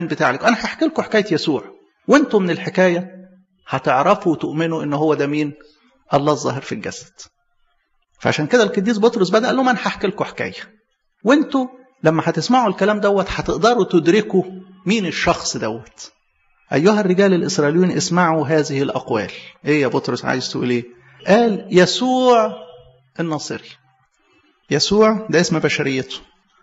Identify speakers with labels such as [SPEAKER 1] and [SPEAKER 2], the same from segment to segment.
[SPEAKER 1] بتاعك انا هحكي لكم حكايه يسوع وانتم من الحكايه هتعرفوا وتؤمنوا ان هو ده مين الله الظاهر في الجسد فعشان كده القديس بطرس بدا قال لهم انا هحكي لكم حكايه وانتوا لما هتسمعوا الكلام دوت هتقدروا تدركوا مين الشخص دوت ايها الرجال الاسرائيليون اسمعوا هذه الاقوال ايه يا بطرس عايز تقول ايه قال يسوع الناصري يسوع ده اسم بشريته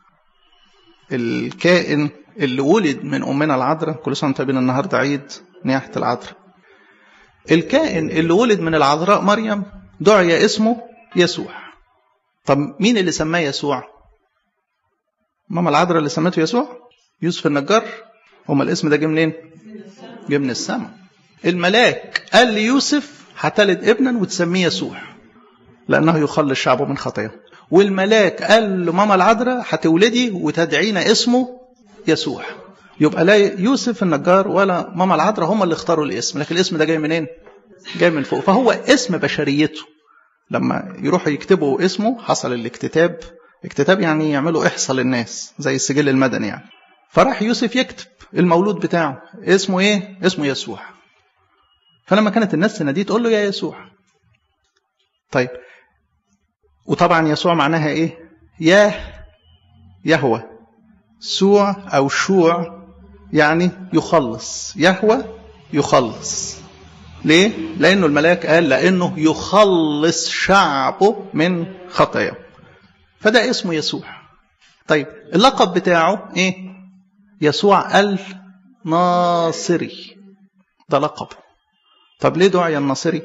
[SPEAKER 1] الكائن اللي ولد من امنا العذراء كل سنه وانتم النهارده عيد نياحه العذراء الكائن اللي ولد من العذراء مريم دعي اسمه يسوع طب مين اللي سماه يسوع ماما العذراء اللي سمته يسوع يوسف النجار هما الاسم ده جه منين جه من السماء الملاك قال ليوسف هتلد ابنا وتسميه يسوع لانه يخلص شعبه من خطاياه والملاك قال لماما العذراء هتولدي وتدعينا اسمه يسوع يبقى لا يوسف النجار ولا ماما العذراء هم اللي اختاروا الاسم لكن الاسم ده جاي منين جاي من فوق فهو اسم بشريته لما يروحوا يكتبوا اسمه حصل الاكتتاب اكتتاب يعني يعملوا احصاء للناس زي السجل المدني يعني فراح يوسف يكتب المولود بتاعه اسمه ايه اسمه يسوع فلما كانت الناس تناديه تقول له يا يسوع طيب وطبعا يسوع معناها ايه يا يهوى سوع او شوع يعني يخلص يهوى يخلص ليه لانه الملاك قال لانه يخلص شعبه من خطاياه فده اسمه يسوع طيب اللقب بتاعه ايه يسوع الناصري ده لقب طب ليه دعي الناصري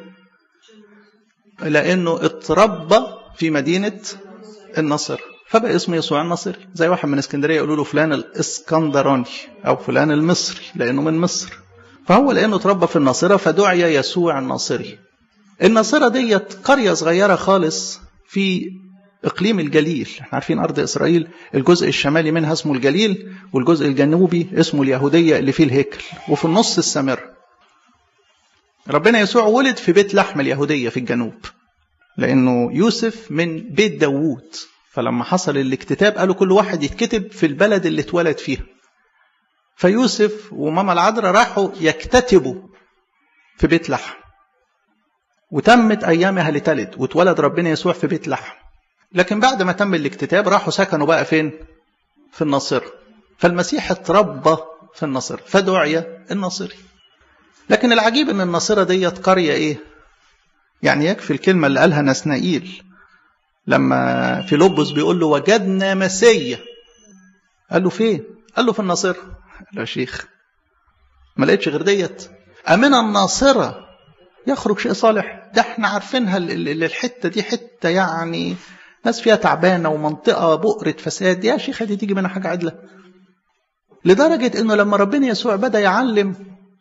[SPEAKER 1] لانه اتربى في مدينه النصر فبقى اسمه يسوع الناصري زي واحد من اسكندريه يقولوا له فلان الاسكندراني او فلان المصري لانه من مصر فهو لانه اتربى في الناصره فدعي يسوع الناصري الناصره ديت قريه صغيره خالص في اقليم الجليل احنا عارفين ارض اسرائيل الجزء الشمالي منها اسمه الجليل والجزء الجنوبي اسمه اليهوديه اللي فيه الهيكل وفي النص السامره ربنا يسوع ولد في بيت لحم اليهوديه في الجنوب لانه يوسف من بيت داوود فلما حصل الاكتتاب قالوا كل واحد يتكتب في البلد اللي اتولد فيها فيوسف وماما العذراء راحوا يكتتبوا في بيت لحم وتمت ايامها لتلد واتولد ربنا يسوع في بيت لحم لكن بعد ما تم الاكتتاب راحوا سكنوا بقى فين في الناصرة فالمسيح اتربى في الناصرة فدعي الناصري لكن العجيب ان الناصرة ديت قرية ايه يعني يكفي الكلمة اللي قالها نسنائيل لما فيلبس بيقول له وجدنا مسيا قال له فين قال له في الناصرة قال له يا شيخ ما لقيتش غير ديت أمن الناصرة يخرج شيء صالح ده احنا عارفينها الحتة دي حتة يعني ناس فيها تعبانة ومنطقة بؤرة فساد يا شيخ دي تيجي منها حاجة عدلة لدرجة انه لما ربنا يسوع بدأ يعلم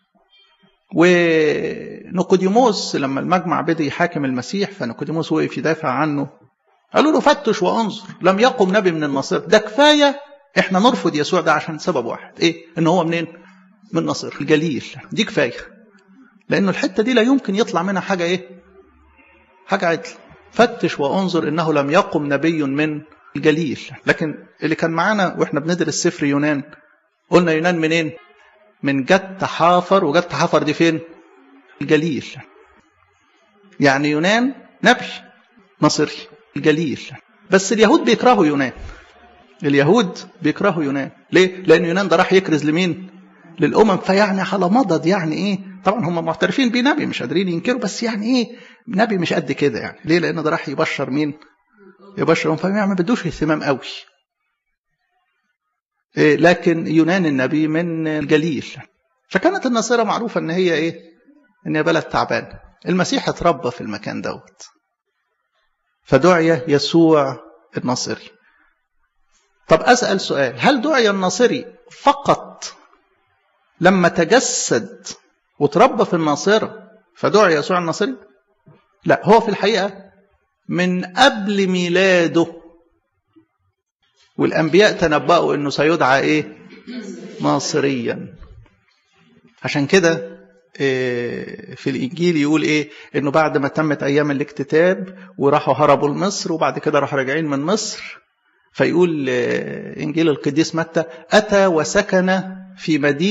[SPEAKER 1] ونيقوديموس لما المجمع بدأ يحاكم المسيح فنيقوديموس وقف يدافع عنه قالوا له فتش وانظر لم يقم نبي من النصر ده كفاية احنا نرفض يسوع ده عشان سبب واحد ايه ان هو منين من نصر الجليل دي كفاية لانه الحتة دي لا يمكن يطلع منها حاجة ايه حاجة عدل فتش وانظر انه لم يقم نبي من الجليل لكن اللي كان معانا واحنا بندرس سفر يونان قلنا يونان منين من جت حافر وجت حافر دي فين الجليل يعني يونان نبي مصري الجليل بس اليهود بيكرهوا يونان اليهود بيكرهوا يونان ليه لان يونان ده راح يكرز لمين للامم فيعني على مضض يعني ايه طبعا هم معترفين بيه نبي مش قادرين ينكروا بس يعني ايه نبي مش قد كده يعني ليه لان ده راح يبشر مين يبشرهم فما ما بدوش اهتمام قوي إيه لكن يونان النبي من الجليل فكانت الناصرة معروفة ان هي ايه ان هي بلد تعبان المسيح اتربى في المكان دوت فدعي يسوع الناصري طب اسال سؤال هل دعي الناصري فقط لما تجسد وتربى في الناصره فدعي يسوع الناصري لا هو في الحقيقه من قبل ميلاده والانبياء تنبأوا انه سيدعى ايه ناصريا عشان كده في الانجيل يقول ايه انه بعد ما تمت ايام الاكتتاب وراحوا هربوا لمصر وبعد كده راحوا راجعين من مصر فيقول انجيل القديس متى اتى وسكن في مدينة